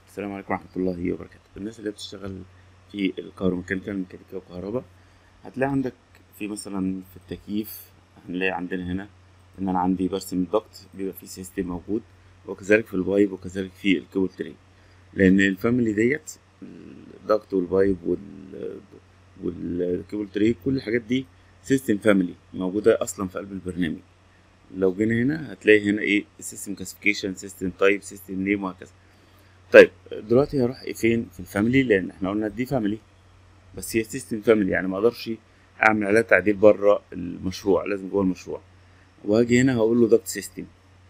السلام عليكم ورحمة الله وبركاته الناس اللي بتشتغل في الكهروميكانيكال ميكانيكا وكهرباء هتلاقي عندك في مثلا في التكييف هنلاقي عندنا هنا ان انا عندي برسم الضغط بيبقى فيه سيستم موجود وكذلك في البايب وكذلك في الكيبل تري لان الفاميلي ديت الضغط والبايب وال والكيبل تري كل الحاجات دي سيستم فاميلي موجودة اصلا في قلب البرنامج لو جينا هنا هتلاقي هنا ايه سيستم كلاسيفيكيشن سيستم تايب سيستم نيم وهكذا طيب دلوقتي هروح فين في الفاميلي لان احنا قلنا دي فاميلي بس هي سيستم فاميلي يعني ما اقدرش اعمل عليها تعديل بره المشروع لازم جوه المشروع وهاجي هنا هقول له ضغط سيستم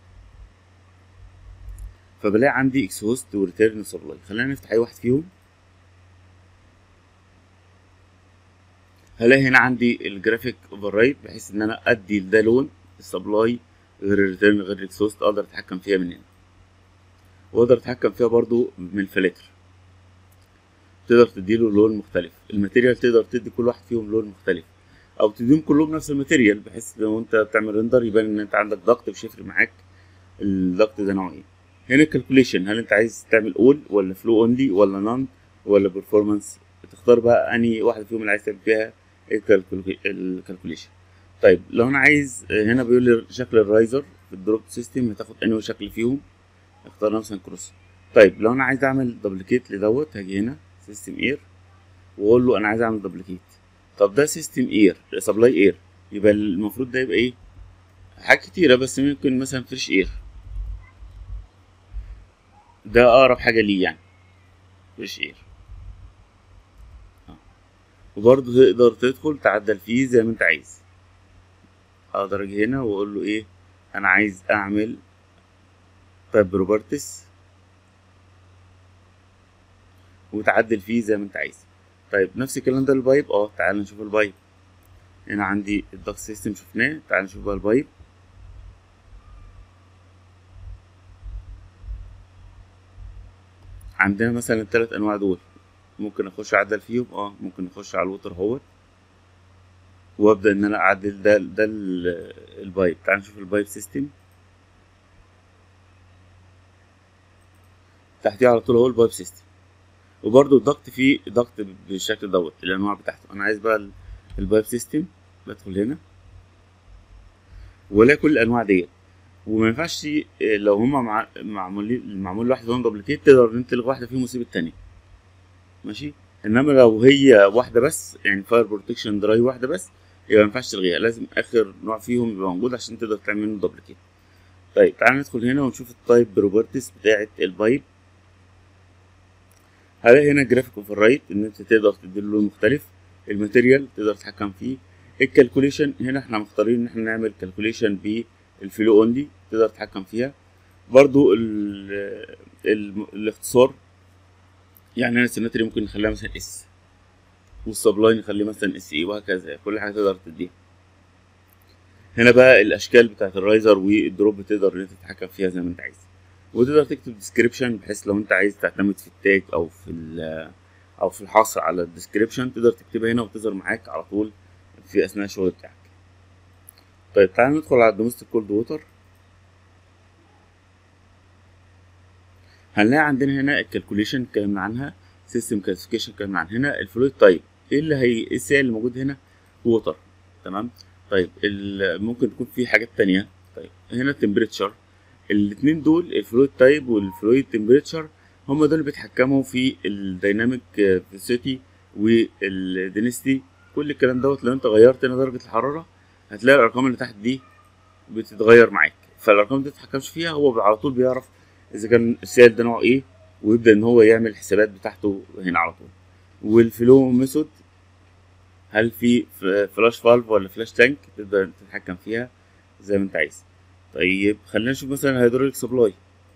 فبلاقي عندي اكسهوست وريتيرن سبلاي خلينا نفتح اي واحد فيهم هلاقي هنا عندي الجرافيك اوفر بحيث ان انا ادي ده لون السبلاي غير الريتيرن غير الاكسهوست اقدر اتحكم فيها من هنا واقدر اتحكم فيها برضو من الفلاتر تقدر تديله لون مختلف الماتيريال تقدر تدي كل واحد فيهم لون مختلف او تديهم كلهم نفس الماتيريال بحيث لو انت بتعمل ريندر يبان ان انت عندك ضغط مش هيفرق معاك الضغط ده نوعه ايه هنا الكالكوليشن هل انت عايز تعمل اول ولا فلو اونلي ولا نون ولا بيرفورمانس تختار بقى انهي واحده فيهم اللي عايز تعمل فيها الكالكوليشن طيب لو انا عايز هنا بيقول لي شكل الرايزر في الدروب سيستم هتاخد انهي شكل فيهم اختار مثلا كروس طيب لو انا عايز اعمل دبليكيت لدوت هاجي هنا سيستم اير واقول له انا عايز اعمل دبليكيت طب ده سيستم اير سبلاي اير يبقى المفروض ده يبقى ايه حاجات كتيره بس ممكن مثلا فريش اير ده اقرب حاجه ليه يعني فريش اير وبرضه تقدر تدخل تعدل فيه زي ما انت عايز اقدر اجي هنا واقول له ايه انا عايز اعمل طيب بروبرتس وتعدل فيه زي ما انت عايز طيب نفس الكلام ده البايب اه تعال نشوف البايب هنا عندي الضغط سيستم شفناه تعال نشوف بقى البايب عندنا مثلا التلات انواع دول ممكن اخش اعدل فيهم اه ممكن اخش على الوتر اهوت وابدا ان انا اعدل ده ده البايب تعال نشوف البايب سيستم تحتيه على طول هو البايب سيستم وبرده الضغط فيه ضغط بالشكل دوت الانواع بتاعته انا عايز بقى البايب سيستم بدخل هنا ولا كل الانواع ديت وما ينفعش لو هما مع معمولين معمول لواحد فيهم دبليكيت تقدر انت تلغي واحده فيهم وتسيب التانية ماشي انما لو هي واحده بس يعني فاير بروتكشن دراي واحده بس يبقى ما ينفعش تلغيها لازم اخر نوع فيهم يبقى موجود عشان تقدر تعمل منه دبليكيت طيب تعال ندخل هنا ونشوف التايب بروبرتيز بتاعه البايب هلاقي هنا جرافيك اوفر رايت ان انت تقدر تديله لون مختلف الماتيريال تقدر تتحكم فيه الكالكوليشن هنا احنا مختارين ان احنا نعمل كالكوليشن بالفلو اونلي تقدر تتحكم فيها برضو ال ال الاختصار يعني انا السيمتري ممكن نخليها مثلا اس والسبلاي نخليه مثلا اس اي وهكذا كل حاجه تقدر تديها هنا بقى الاشكال بتاعت الرايزر والدروب تقدر ان انت تتحكم فيها زي ما انت عايز وتقدر تكتب ديسكريبشن بحيث لو انت عايز تعتمد في التاج او في او في الحصر على الديسكريبشن تقدر تكتبها هنا وتظهر معاك على طول في اثناء الشغل بتاعك طيب تعال ندخل على الدومستيك كولد ووتر هنلاقي عندنا هنا الكالكوليشن اتكلمنا عنها سيستم كلاسيفيكيشن اتكلمنا عنها هنا الفلويد تايب ايه اللي هي ايه السائل اللي موجود هنا ووتر تمام طيب ممكن تكون في حاجات تانية طيب هنا التمبريتشر الاتنين دول الفلويد تايب والفلويد تمبريتشر هما دول بيتحكموا في الديناميك فيسيتي والدينستي كل الكلام دوت لو انت غيرت هنا درجة الحرارة هتلاقي الارقام اللي تحت دي بتتغير معاك فالارقام دي متتحكمش فيها هو على طول بيعرف اذا كان السائل ده نوعه ايه ويبدا ان هو يعمل الحسابات بتاعته هنا على طول والفلو ميثود هل في فلاش فالف ولا فلاش تانك تقدر تتحكم فيها زي ما انت عايز طيب خلينا نشوف مثلا الهيدروليك سبلاي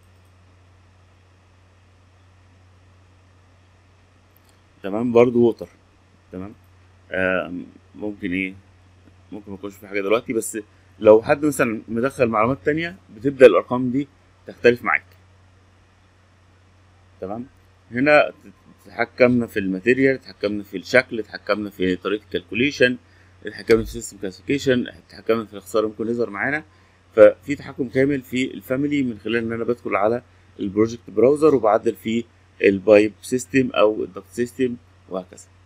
تمام برضو ووتر تمام آه ممكن ايه ممكن ما يكونش في حاجه دلوقتي بس لو حد مثلا مدخل معلومات تانية بتبدا الارقام دي تختلف معاك تمام هنا تحكمنا في الماتيريال تحكمنا في الشكل تحكمنا في طريقه الكالكوليشن اتحكمنا في سيستم كلاسيفيكيشن اتحكمنا في الاختصار ممكن يظهر معانا ففي تحكم كامل في الفاميلي من خلال ان انا بدخل على البروجكت براوزر وبعدل فيه البايب سيستم او الضغط سيستم وهكذا